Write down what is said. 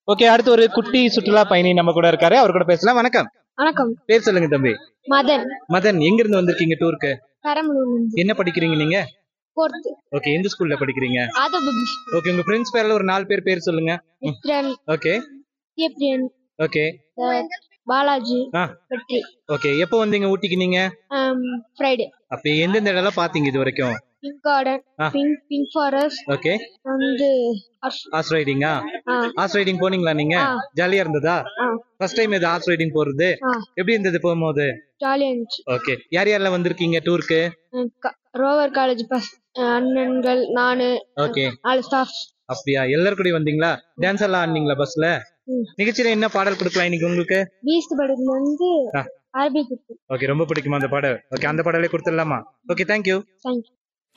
Okay அடுத்து ஒரு குட்டி சுற்றுலா பயணி நம்ம கூட இருக்காரு அவர் கூட பேசலாம் வணக்கம் வணக்கம் பேர் சொல்லுங்க தம்பி மதன் மதன் எங்க இருந்து வந்திருக்கீங்க டூருக்கு பெரம்பலூர் என்ன படிக்கிறீங்க நீங்க ஃபோர்த்து ஓகே எந்த ஸ்கூல்ல படிக்கிறீங்க ஆதபுபி ஓகே உங்க ஃப்ரெண்ட்ஸ் பேர்ல ஒரு நாலு பேர் பேர் சொல்லுங்க மித்ரன் ஓகே கேப்ரியன் ஓகே பாலாஜி ஆ வெற்றி ஓகே எப்போ வந்தீங்க ஊட்டிக்கு நீங்க ஃப்ரைடே அப்ப எந்தெந்த இடம்லாம் பாத்தீங்க இது வரைக்கும் பிங்க் கார்டன் ஆ. பிங்க் பிங்க் ஃபாரஸ்ட் ஓகே வந்து அஷ்- ஹார்ஸ் ரைடிங்கா ஆ ஹார்ஸ் ரைடிங் போனீங்களா நீங்க ஆ. ஜாலியா இருந்ததா ஆ ஃபர்ஸ்ட் டைம் இது ஹார்ஸ் ரைடிங் போறது ஆ எப்படி இருந்தது போகும்போது ஜாலியாக இருந்துச்சு ஓகே யார் யாரெல்லாம் வந்திருக்கீங்க டூருக்கு அஹ் க- ரோவர் காலேஜ் பஸ் அஹ் அண்ணன்கள் நானு ஓகே நாலு ஸ்டாஃப் அப்படியா எல்லாரும் கூட வந்தீங்களா டான்ஸ் எல்லாம் ஆடினீங்களா பஸ்ல ம். நிகழ்ச்சியில என்ன பாடல் கொடுக்கலாம் இன்னைக்கு உங்களுக்கு பீஸ்ட் படத்துல வந்து ஆ. அரபி குத்து ஓகே ரொம்ப பிடிக்குமா அந்த பாடல் ஓகே அந்த பாடலே கொடுத்துடலாமா ஓகே தேங்க்யூ தேங்க்யூ